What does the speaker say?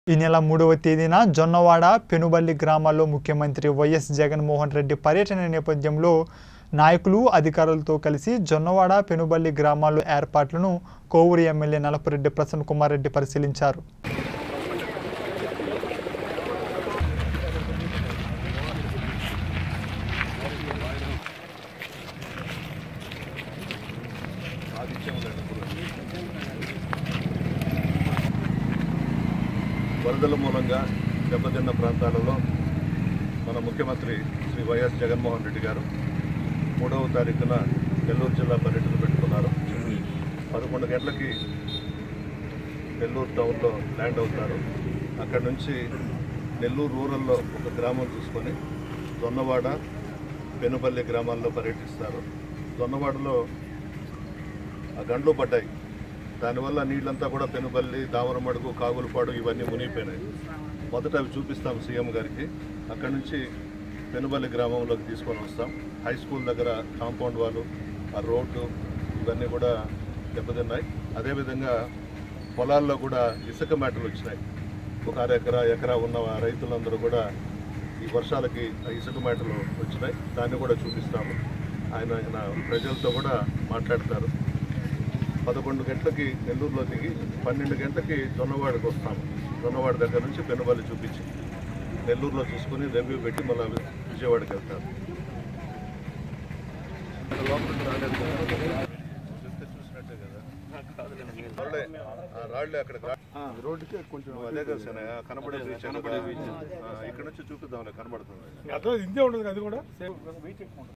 ఈ నెల మూడవ తేదీన జొన్నవాడ పెనుబల్లి గ్రామాల్లో ముఖ్యమంత్రి వైఎస్ జగన్మోహన్ రెడ్డి పర్యటన నేపథ్యంలో నాయకులు అధికారులతో కలిసి జొన్నవాడ పెనుబల్లి గ్రామాల్లో ఏర్పాట్లను కోవూరు ఎమ్మెల్యే నలపరెడ్డి ప్రసన్న కుమార్ రెడ్డి పరిశీలించారు వరదల మూలంగా దెబ్బతిన్న ప్రాంతాలలో మన ముఖ్యమంత్రి శ్రీ వైఎస్ జగన్మోహన్ రెడ్డి గారు మూడవ తారీఖున నెల్లూరు జిల్లా పర్యటన పెట్టుకున్నారు పదకొండు గంటలకి నెల్లూరు టౌన్లో ల్యాండ్ అవుతారు అక్కడ నుంచి నెల్లూరు రూరల్లో ఒక గ్రామం చూసుకొని దొన్నవాడ పెనుపల్లి గ్రామాల్లో పర్యటిస్తారు దొన్నవాడలో ఆ గండ్లు పడ్డాయి దానివల్ల నీళ్ళంతా కూడా పెనుపల్లి దావరమడుగు కాగులపాడు ఇవన్నీ మునిగిపోయినాయి మొదట అవి చూపిస్తాం సీఎం గారికి అక్కడి నుంచి పెనుబల్లి గ్రామంలోకి తీసుకొని వస్తాం హై స్కూల్ దగ్గర కాంపౌండ్ వాళ్ళు ఆ రోడ్డు ఇవన్నీ కూడా దెబ్బతిన్నాయి అదేవిధంగా పొలాల్లో కూడా ఇసుక మేటలు వచ్చినాయి ఒక అర ఎకరా ఎకరా ఉన్న రైతులందరూ కూడా ఈ వర్షాలకి ఆ ఇసుక మేటలు వచ్చినాయి దాన్ని కూడా చూపిస్తాము ఆయన ఆయన ప్రజలతో కూడా మాట్లాడతారు పదకొండు గంటలకి నెల్లూరులో దిగి పన్నెండు గంటలకి దొన్నవాడకి వస్తాము దొన్నవాడ దగ్గర నుంచి పెనుబల్లి చూపించి నెల్లూరులో చూసుకొని రివ్యూ పెట్టి మళ్ళీ విజయవాడకి వెళ్తారు చూసినట్టే కదా రాళ్ళే ఆ రాళ్ళే అక్కడ రోడ్డుకి కొంచెం అదే కదా సార్ కనబడే బీచ్ ఇక్కడ నుంచి చూపిద్దాం కనబడుతుంది అర్థం ఇంతే ఉండదు అది కూడా